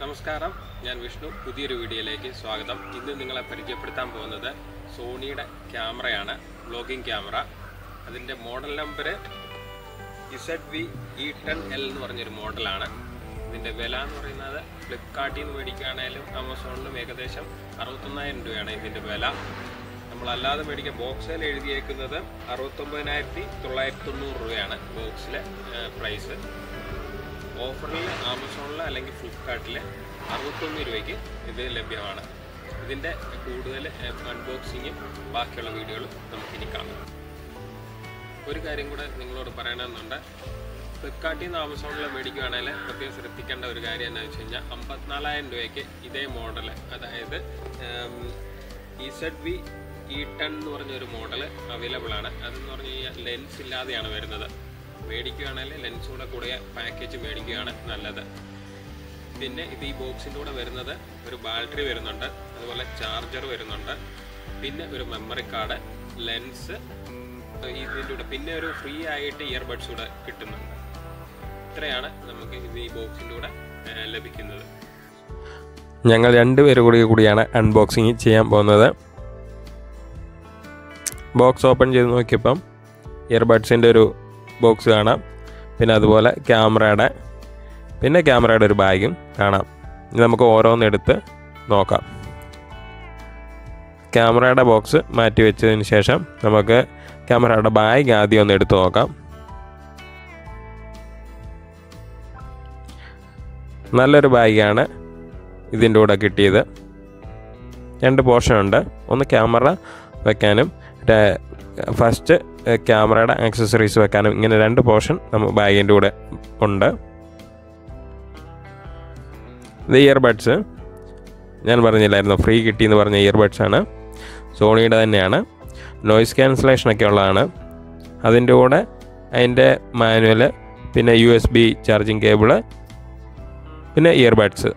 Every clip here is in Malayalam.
നമസ്കാരം ഞാൻ വിഷ്ണു പുതിയൊരു വീഡിയോയിലേക്ക് സ്വാഗതം ഇന്ന് നിങ്ങളെ പരിചയപ്പെടുത്താൻ പോകുന്നത് സോണിയുടെ ക്യാമറയാണ് വ്ലോഗിംഗ് ക്യാമറ അതിൻ്റെ model number Z V E ten L എന്ന് പറഞ്ഞൊരു മോഡലാണ് ഇതിൻ്റെ വില എന്ന് പറയുന്നത് ഫ്ലിപ്കാർട്ടിൽ നിന്ന് മേടിക്കുകയാണെങ്കിലും ആമസോണിലും ഏകദേശം അറുപത്തൊന്നായിരം രൂപയാണ് ഇതിൻ്റെ വില നമ്മളല്ലാതെ മേടിക്കുക ബോക്സിൽ എഴുതിയേക്കുന്നത് അറുപത്തൊമ്പതിനായിരത്തി തൊള്ളായിരത്തി തൊണ്ണൂറ് രൂപയാണ് ബോക്സിലെ പ്രൈസ് ഓഫറിൽ ആമസോണിൽ അല്ലെങ്കിൽ ഫ്ലിപ്കാർട്ടിൽ അറുപത്തൊന്ന് രൂപയ്ക്ക് ഇത് ലഭ്യമാണ് ഇതിൻ്റെ കൂടുതൽ അൺബോക്സിങ്ങും ബാക്കിയുള്ള വീഡിയോകളും നമുക്കിനി കാണാം ഒരു കാര്യം കൂടെ നിങ്ങളോട് പറയണമെന്നുണ്ട് ഫ്ലിപ്കാർട്ടിൽ നിന്ന് ആമസോണിൽ മേടിക്കുകയാണെങ്കിൽ പ്രത്യേകം ശ്രദ്ധിക്കേണ്ട ഒരു കാര്യം എന്താണെന്ന് വെച്ച് കഴിഞ്ഞാൽ അമ്പത്തിനാലായിരം രൂപയ്ക്ക് ഇതേ മോഡൽ അതായത് ഇസഡ് വി ഇ ടെൻ എന്ന് പറഞ്ഞൊരു മോഡൽ അവൈലബിൾ ആണ് അതെന്ന് പറഞ്ഞു കഴിഞ്ഞാൽ ലെൻസ് ഇല്ലാതെയാണ് വരുന്നത് മേടിക്കുകയാണെങ്കിൽ ലെൻസ് കൂടെ കൂടിയ പാക്കേജ് മേടിക്കുകയാണ് നല്ലത് പിന്നെ ഇത് ഈ ബോക്സിൻ്റെ കൂടെ വരുന്നത് ഒരു ബാറ്ററി വരുന്നുണ്ട് അതുപോലെ ചാർജർ വരുന്നുണ്ട് പിന്നെ ഒരു മെമ്മറി കാർഡ് ലെൻസ് ഇതിൻ്റെ കൂടെ പിന്നെ ഒരു ഫ്രീ ആയിട്ട് ഇയർബഡ്സ് കൂടെ കിട്ടുന്നുണ്ട് ഇത്രയാണ് നമുക്ക് ഇത് ഈ ബോക്സിൻ്റെ കൂടെ ഏഹ്, ലഭിക്കുന്നത് ഞങ്ങൾ രണ്ടുപേരും കൂടി കൂടിയാണ് അൺബോക്സിങ് ചെയ്യാൻ പോകുന്നത് ബോക്സ് ഓപ്പൺ ചെയ്ത് നോക്കിയപ്പം ഇയർബഡ്സിൻ്റെ ഒരു ബോക്സ് കാണാം പിന്നെ അതുപോലെ ക്യാമറയുടെ പിന്നെ ക്യാമറയുടെ ഒരു ബാഗും കാണാം ഇനി നമുക്ക് ഓരോന്നെടുത്ത് നോക്കാം ക്യാമറയുടെ ബോക്സ് മാറ്റി വെച്ചതിന് ശേഷം നമുക്ക് ക്യാമറയുടെ ബാഗ് ആദ്യം ഒന്ന് എടുത്ത് നോക്കാം നല്ലൊരു ബാഗാണ് ഇതിൻ്റെ കൂടെ കിട്ടിയത് രണ്ട് പോർഷൻ ഉണ്ട് ഒന്ന് ക്യാമറ വെക്കാനും ര- ഫസ്റ്റ് എഹ്, ക്യാമറയുടെ ആക്സസറീസ് വെക്കാനും ഇങ്ങനെ രണ്ട് പോർഷൻ നമ്മൾ ബാഗിൻ്റെ കൂടെ ഉണ്ട് ഇത് ഇയർബഡ്സ് ഞാൻ പറഞ്ഞില്ലായിരുന്നു ഫ്രീ കിട്ടിയെന്ന് പറഞ്ഞ ഇയർബഡ്സ് ആണ് സോണിയുടെ തന്നെയാണ് നോയിസ് ക്യാൻസലേഷനൊക്കെ ഉള്ളതാണ് അതിൻ്റെ കൂടെ അതിൻ്റെ മാനുവൽ പിന്നെ U S B charging cable പിന്നെ ഇയർബഡ്സ്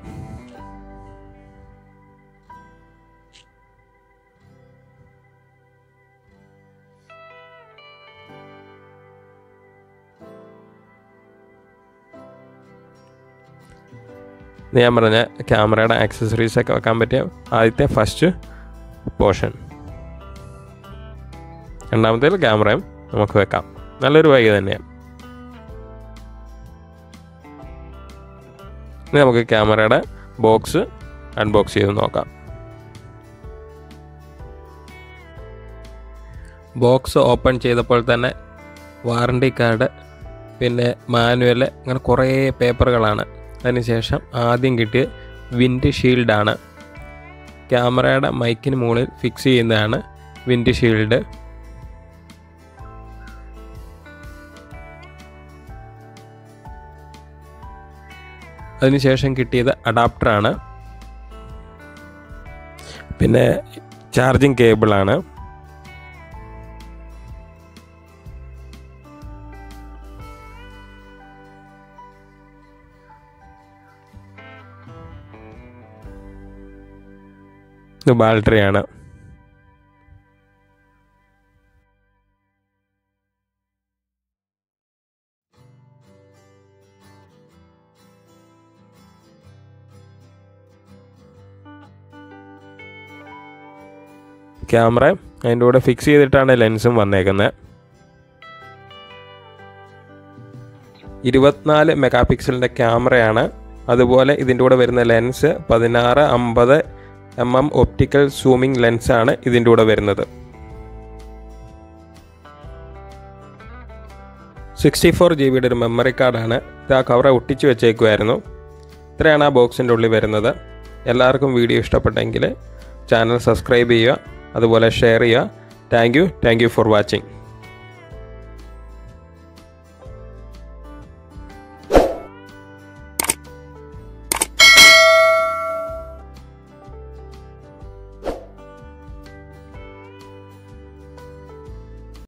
ഇത് ഞാൻ പറഞ്ഞ ക്യാമറയുടെ ആക്സസറീസ് ഒക്കെ വെക്കാൻ പറ്റിയ ആദ്യത്തെ ഫസ്റ്റ് പോർഷൻ രണ്ടാമത്തേൽ ക്യാമറയും നമുക്ക് വെക്കാം നല്ലൊരു വൈകി തന്നെയാണ് ഇനി നമുക്ക് ക്യാമറയുടെ ബോക്സ് അൺബോക്സ് ചെയ്ത് നോക്കാം ബോക്സ് ഓപ്പൺ ചെയ്തപ്പോൾ തന്നെ വാറണ്ടി കാർഡ് പിന്നെ മാനുവൽ അങ്ങനെ കുറേ പേപ്പറുകളാണ് അതിനുശേഷം ആദ്യം കിട്ടിയ വിൻഡ് ഷീൽഡാണ് ക്യാമറയുടെ മൈക്കിന് മുകളിൽ ഫിക്സ് ചെയ്യുന്നതാണ് വിൻഡ് ഷീൽഡ് അതിനുശേഷം കിട്ടിയത് അഡാപ്റ്ററാണ് പിന്നെ ചാർജിങ് കേബിളാണ് ഇത് ബാറ്ററിയാണ് ക്യാമറ അതിൻ്റെ കൂടെ ഫിക്സ് ചെയ്തിട്ടാണ് ലെൻസും വന്നേക്കുന്നത് ഇരുപത്തിനാല് മെഗാ പിക്സലിൻ്റെ ക്യാമറയാണ് അതുപോലെ ഇതിൻ്റെ കൂടെ വരുന്ന ലെൻസ് പതിനാറ് അമ്പത് എം എം ഒപ്റ്റിക്കൽ സൂമിംഗ് ലെൻസാണ് ഇതിൻ്റെ കൂടെ വരുന്നത് സിക്സ്റ്റി ഫോർ ജി ബിയുടെ ഒരു മെമ്മറി കാർഡാണ് ഇത് ആ കവർ ഒട്ടിച്ച് വെച്ചേക്കുമായിരുന്നു ഇത്രയാണ് ആ ബോക്സിൻ്റെ ഉള്ളിൽ വരുന്നത് എല്ലാവർക്കും വീഡിയോ ഇഷ്ടപ്പെട്ടെങ്കിൽ ചാനൽ സബ്സ്ക്രൈബ് ചെയ്യുക അതുപോലെ ഷെയർ ചെയ്യുക thank you thank you for watching